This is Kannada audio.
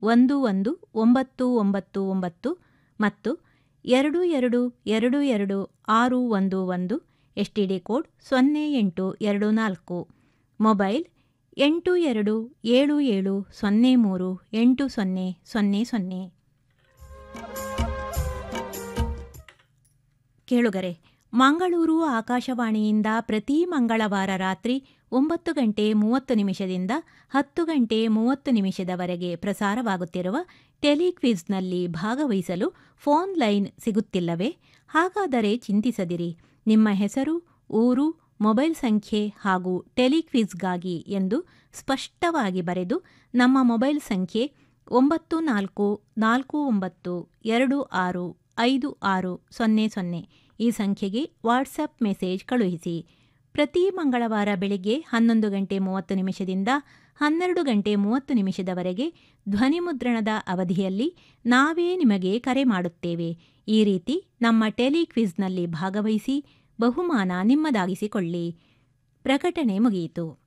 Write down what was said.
ಒಂದು ಒಂದು ಒಂಬತ್ತು ಒಂಬತ್ತು ಒಂಬತ್ತು ಮತ್ತು ಎರಡು ಎರಡು ಎರಡು ಎರಡು ಆರು ಒಂದು ಒಂದು ಎಸ್ ಟಿ ಡಿ ಕೋಡ್ ಸೊನ್ನೆ ಎಂಟು ಎರಡು ನಾಲ್ಕು ಮೊಬೈಲ್ ಎಂಟು ಎರಡು ಏಳು ಏಳು ಸೊನ್ನೆ ಮೂರು ಎಂಟು ಸೊನ್ನೆ ಸೊನ್ನೆ ಸೊನ್ನೆ ಕೇಳುಗರೆ ಮಂಗಳೂರು ಆಕಾಶವಾಣಿಯಿಂದ ಪ್ರತಿ ಮಂಗಳವಾರ ರಾತ್ರಿ ಒಂಬತ್ತು ಗಂಟೆ ಮೂವತ್ತು ನಿಮಿಷದಿಂದ ಹತ್ತು ಗಂಟೆ ಮೂವತ್ತು ನಿಮಿಷದವರೆಗೆ ಪ್ರಸಾರವಾಗುತ್ತಿರುವ ಟೆಲಿಕ್ವಿಜ್ನಲ್ಲಿ ಭಾಗವಹಿಸಲು ಫೋನ್ ಲೈನ್ ಸಿಗುತ್ತಿಲ್ಲವೇ ಹಾಗಾದರೆ ಚಿಂತಿಸದಿರಿ ನಿಮ್ಮ ಹೆಸರು ಊರು ಮೊಬೈಲ್ ಸಂಖ್ಯೆ ಹಾಗೂ ಟೆಲಿಕ್ವಿಜ್ಗಾಗಿ ಎಂದು ಸ್ಪಷ್ಟವಾಗಿ ಬರೆದು ನಮ್ಮ ಮೊಬೈಲ್ ಸಂಖ್ಯೆ ಒಂಬತ್ತು ನಾಲ್ಕು ನಾಲ್ಕು ಒಂಬತ್ತು ಎರಡು ಆರು ಐದು ಆರು ಸೊನ್ನೆ ಸೊನ್ನೆ ಈ ಸಂಖ್ಯೆಗೆ ವಾಟ್ಸಪ್ ಮೆಸೇಜ್ ಕಳುಹಿಸಿ ಪ್ರತಿ ಮಂಗಳವಾರ ಬೆಳಿಗ್ಗೆ ಹನ್ನೊಂದು ಗಂಟೆ ಮೂವತ್ತು ನಿಮಿಷದಿಂದ ಹನ್ನೆರಡು ಗಂಟೆ ಮೂವತ್ತು ನಿಮಿಷದವರೆಗೆ ಧ್ವನಿಮುದ್ರಣದ ಅವಧಿಯಲ್ಲಿ ನಾವೇ ನಿಮಗೆ ಕರೆ ಮಾಡುತ್ತೇವೆ ಈ ರೀತಿ ನಮ್ಮ ಟೆಲಿಕ್ವಿಜ್ನಲ್ಲಿ ಭಾಗವಹಿಸಿ ಬಹುಮಾನ ನಿಮ್ಮದಾಗಿಸಿಕೊಳ್ಳಿ ಪ್ರಕಟಣೆ ಮುಗಿಯಿತು